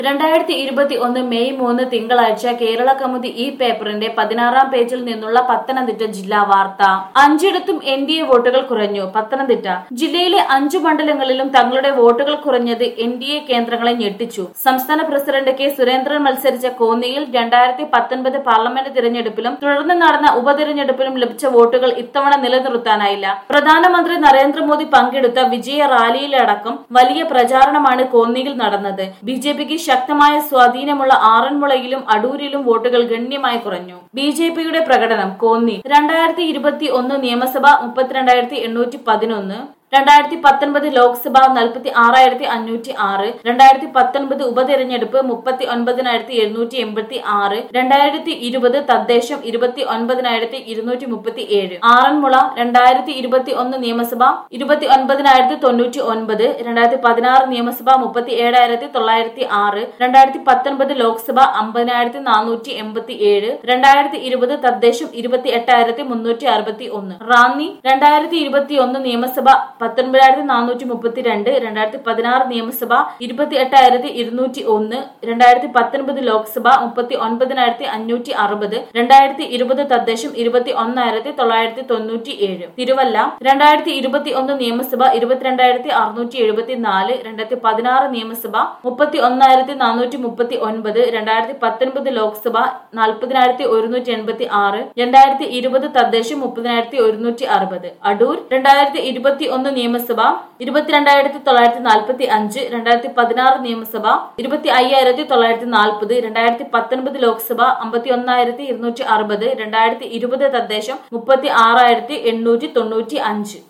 രണ്ടായിരത്തി ഇരുപത്തി ഒന്ന് മെയ് മൂന്ന് തിങ്കളാഴ്ച കേരള കൗമുദി ഈ പേപ്പറിന്റെ പതിനാറാം പേജിൽ നിന്നുള്ള പത്തനംതിട്ട ജില്ലാ വാർത്ത അഞ്ചിടത്തും എൻ ഡി എ വോട്ടുകൾ കുറഞ്ഞു പത്തനംതിട്ട ജില്ലയിലെ അഞ്ചു മണ്ഡലങ്ങളിലും തങ്ങളുടെ വോട്ടുകൾ കുറഞ്ഞത് എൻ ഡി എ കേന്ദ്രങ്ങളെ ഞെട്ടിച്ചു സംസ്ഥാന പ്രസിഡന്റ് കെ സുരേന്ദ്രൻ മത്സരിച്ച കോന്നിയിൽ രണ്ടായിരത്തി പത്തൊൻപത് പാർലമെന്റ് തിരഞ്ഞെടുപ്പിലും തുടർന്ന് നടന്ന ഉപതിരഞ്ഞെടുപ്പിലും ലഭിച്ച വോട്ടുകൾ ഇത്തവണ നിലനിർത്താനായില്ല പ്രധാനമന്ത്രി നരേന്ദ്രമോദി പങ്കെടുത്ത വിജയ റാലിയിലടക്കം വലിയ പ്രചാരണമാണ് കോന്നിയിൽ നടന്നത് ബി ജെ പിക്ക് ശക്തമായ സ്വാധീനമുള്ള ആറന്മുളയിലും അടൂരിലും വോട്ടുകൾ ഗണ്യമായി കുറഞ്ഞു ബി ജെ പിയുടെ പ്രകടനം കോന്നി രണ്ടായിരത്തി ഇരുപത്തി ഒന്ന് നിയമസഭ മുപ്പത്തിരണ്ടായിരത്തി എണ്ണൂറ്റി പതിനൊന്ന് രണ്ടായിരത്തി പത്തൊൻപത് ലോക്സഭ നാൽപ്പത്തി ആറായിരത്തി അഞ്ഞൂറ്റി ആറ് രണ്ടായിരത്തി പത്തൊൻപത് ഉപതെരഞ്ഞെടുപ്പ് മുപ്പത്തി ഒൻപതിനായിരത്തി എഴുന്നൂറ്റി എൺപത്തി ആറ് രണ്ടായിരത്തി ഇരുപത് തദ്ദേശം ഇരുപത്തി ഒൻപതിനായിരത്തി ഇരുന്നൂറ്റി മുപ്പത്തി ഏഴ് ആറന്മുള രണ്ടായിരത്തി ഇരുപത്തി ഒന്ന് നിയമസഭ ഇരുപത്തി ഒൻപതിനായിരത്തി തൊണ്ണൂറ്റി ഒൻപത് രണ്ടായിരത്തി പതിനാറ് നിയമസഭ മുപ്പത്തി ഏഴായിരത്തി തൊള്ളായിരത്തി ആറ് രണ്ടായിരത്തി പത്തൊൻപത് ലോക്സഭ അമ്പതിനായിരത്തി നാനൂറ്റി എൺപത്തി ഏഴ് രണ്ടായിരത്തി ഇരുപത് തദ്ദേശം ഇരുപത്തി എട്ടായിരത്തി മുന്നൂറ്റി അറുപത്തി ഒന്ന് റാന്നി രണ്ടായിരത്തി ഇരുപത്തി ഒന്ന് നിയമസഭ പത്തൊൻപതിനായിരത്തി നാനൂറ്റി മുപ്പത്തിരണ്ട് രണ്ടായിരത്തി പതിനാറ് നിയമസഭ ഇരുപത്തി എട്ടായിരത്തി ഇരുന്നൂറ്റി ഒന്ന് രണ്ടായിരത്തി പത്തൊൻപത് ലോക്സഭ മുപ്പത്തി ഒൻപതിനായിരത്തി അഞ്ഞൂറ്റി അറുപത് രണ്ടായിരത്തി ഇരുപത് തദ്ദേശം ഇരുപത്തി ഒന്നായിരത്തി തൊള്ളായിരത്തി തൊണ്ണൂറ്റി ഏഴ് തിരുവല്ല രണ്ടായിരത്തി ഇരുപത്തി ഒന്ന് നിയമസഭ ഇരുപത്തിരണ്ടായിരത്തി അറുന്നൂറ്റി എഴുപത്തി നാല് രണ്ടായിരത്തി പതിനാറ് നിയമസഭ മുപ്പത്തി ഒന്നായിരത്തി നാനൂറ്റി മുപ്പത്തി ഒൻപത് രണ്ടായിരത്തി പത്തൊൻപത് ലോക്സഭ നാൽപ്പതിനായിരത്തി ഒരുന്നൂറ്റി എൺപത്തി ആറ് രണ്ടായിരത്തി ഇരുപത് തദ്ദേശം മുപ്പതിനായിരത്തി ഒരുന്നൂറ്റി അറുപത് അടൂർ രണ്ടായിരത്തി ഇരുപത്തി ഒന്ന് നിയമസഭ ഇരുപത്തിരണ്ടായിരത്തി തൊള്ളായിരത്തി നാൽപ്പത്തി അഞ്ച് രണ്ടായിരത്തി പതിനാറ് നിയമസഭ ഇരുപത്തി അയ്യായിരത്തി തൊള്ളായിരത്തി നാൽപ്പത് രണ്ടായിരത്തി പത്തൊൻപത് ലോക്സഭ അമ്പത്തി ഒന്നായിരത്തി ഇരുന്നൂറ്റി അറുപത് രണ്ടായിരത്തി ഇരുപത് തദ്ദേശം മുപ്പത്തി ആറായിരത്തി എണ്ണൂറ്റി തൊണ്ണൂറ്റി അഞ്ച്